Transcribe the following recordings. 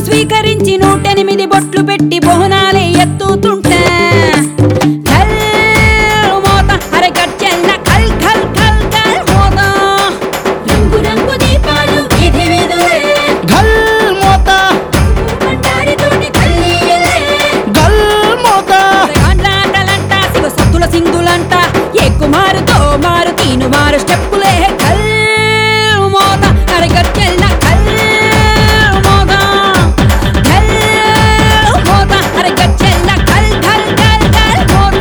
స్వీకరించి నూటెనిమిది బొట్లు పెట్టి బోనాలే ఎత్తుతుంటే ఘల్ మోత అరే గజ్జెల్ల ఖల్ ఖల్ ఖల్ ఖల్ మోత రంగు రంగు దీపాలు వీధి వీధులే ఘల్ మోత బండారితోటి కల్లీలే గల్ మోత ఆటలంట శివ సత్తుల సింధులంట ఏ కుమారుతో మారు తీను మారు స్టెప్పులే కల్ మోత అరగట్టెల్ల కల్ మోత కల్ మోత అరగట్టెల్ల కల్ కల్ కల్ కల్ మోత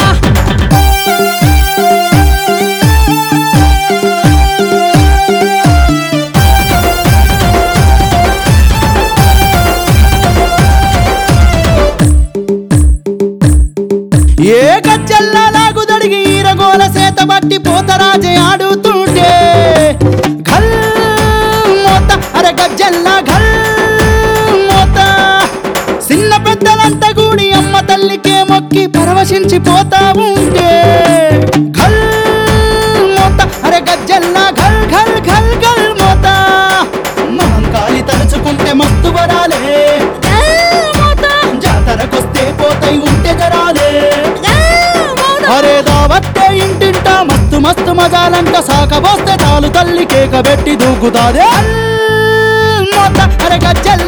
ఏ గజ్జల్లా లాగుదడిగి ఈరగోల సేత బట్టి పోతరాజే ఆడుతుంటే ఘల్ మోత అరే గజ్జల్లా ఘల్ మోత చిన్న పెద్దలంతా కూడి అమ్మ తల్లికే మొక్కి పరవశించి పోతా ఉంటే ఘల్ మోత అరే గజ్జల్లా ఘల్ ఘల్ ఘల్ ఘల్ మోత మహంకాళి తలుచుకుంటే మస్తు వరాలే కల్ మోత జాతరకొస్తే పోతాయి ఉంటే జరాలే కల్ మోత అరే దావత్తే ఇంటింట మస్తు మస్తు మజాలంట సాకబోస్తే చాలు తల్లి కేక పెట్టి దూకుతాదే మొత్త అరే గజ్జల్